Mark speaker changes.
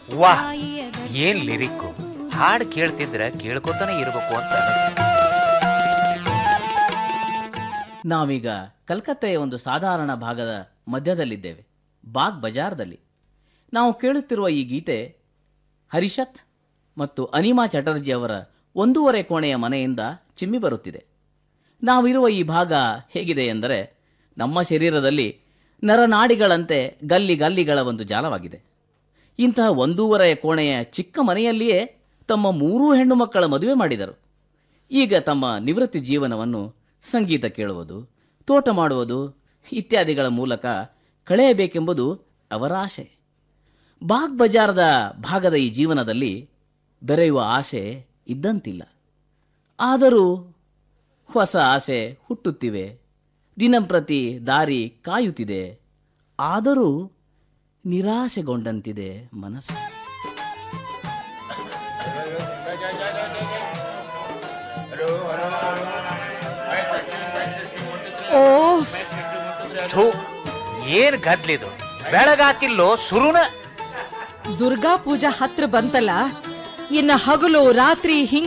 Speaker 1: ವಾಹ್ ಏನ್ ಲಿರಿಕ್ಕು ಹಾಡು ಕೇಳ್ತಿದ್ರೆ ಕೇಳ್ಕೊತಾನೆ ಇರ್ಬೇಕು ಅಂತ ಅನಿಸ್ತು.
Speaker 2: ನಾವೀಗ ಕಲ್ಕತ್ತೆಯ ಒಂದು ಸಾಧಾರಣ ಭಾಗದ ಮಧ್ಯದಲ್ಲಿದ್ದೇವೆ ಬಾಗ್ ಬಜಾರ್ದಲ್ಲಿ ನಾವು ಕೇಳುತ್ತಿರುವ ಈ ಗೀತೆ ಹರಿಷತ್ ಮತ್ತು ಅನಿಮಾ ಚಟರ್ಜಿ ಅವರ ಒಂದೂವರೆ ಕೋಣೆಯ ಮನೆಯಿಂದ ಚಿಮ್ಮಿ ಬರುತ್ತಿದೆ ನಾವಿರುವ ಈ ಭಾಗ ಹೇಗಿದೆ ಎಂದರೆ ನಮ್ಮ ಶರೀರದಲ್ಲಿ ನರನಾಡಿಗಳಂತೆ ಗಲ್ಲಿ ಗಲ್ಲಿಗಳ ಒಂದು ಜಾಲವಾಗಿದೆ ಇಂತಹ ಒಂದೂವರೆ ಕೋಣೆಯ ಚಿಕ್ಕ ಮನೆಯಲ್ಲಿಯೇ ತಮ್ಮ ಮೂರೂ ಹೆಣ್ಣು ಮಕ್ಕಳ ಮದುವೆ ಮಾಡಿದರು ಈಗ ತಮ್ಮ ನಿವೃತ್ತಿ ಜೀವನವನ್ನು ಸಂಗೀತ ಕೇಳುವುದು ತೋಟ ಮಾಡುವುದು ಇತ್ಯಾದಿಗಳ ಮೂಲಕ ಕಳೆಯಬೇಕೆಂಬುದು ಅವರ ಆಶೆ ಬಾಗ್ ಬಜಾರದ ಭಾಗದ ಈ ಜೀವನದಲ್ಲಿ ಬೆರೆಯುವ ಆಸೆ ಇದ್ದಂತಿಲ್ಲ ಆದರೂ ಹೊಸ ಆಸೆ ಹುಟ್ಟುತ್ತಿವೆ ದಿನಂಪ್ರತಿ ದಾರಿ ಕಾಯುತ್ತಿದೆ ಆದರೂ ನಿರಾಶೆಗೊಂಡಂತಿದೆ ಮನಸ್ಸು
Speaker 3: ಓ
Speaker 1: ಥು, ಏನ್ ಗದ್ಲಿದು ಬೆಳಗಾಕಿಲ್ಲೋ ಸುರುನ
Speaker 3: ದುರ್ಗಾ ಪೂಜಾ ಹತ್ರ ಬಂತಲ್ಲ ಇನ್ನ ಹಗಲು ರಾತ್ರಿ ಹಿಂಗ್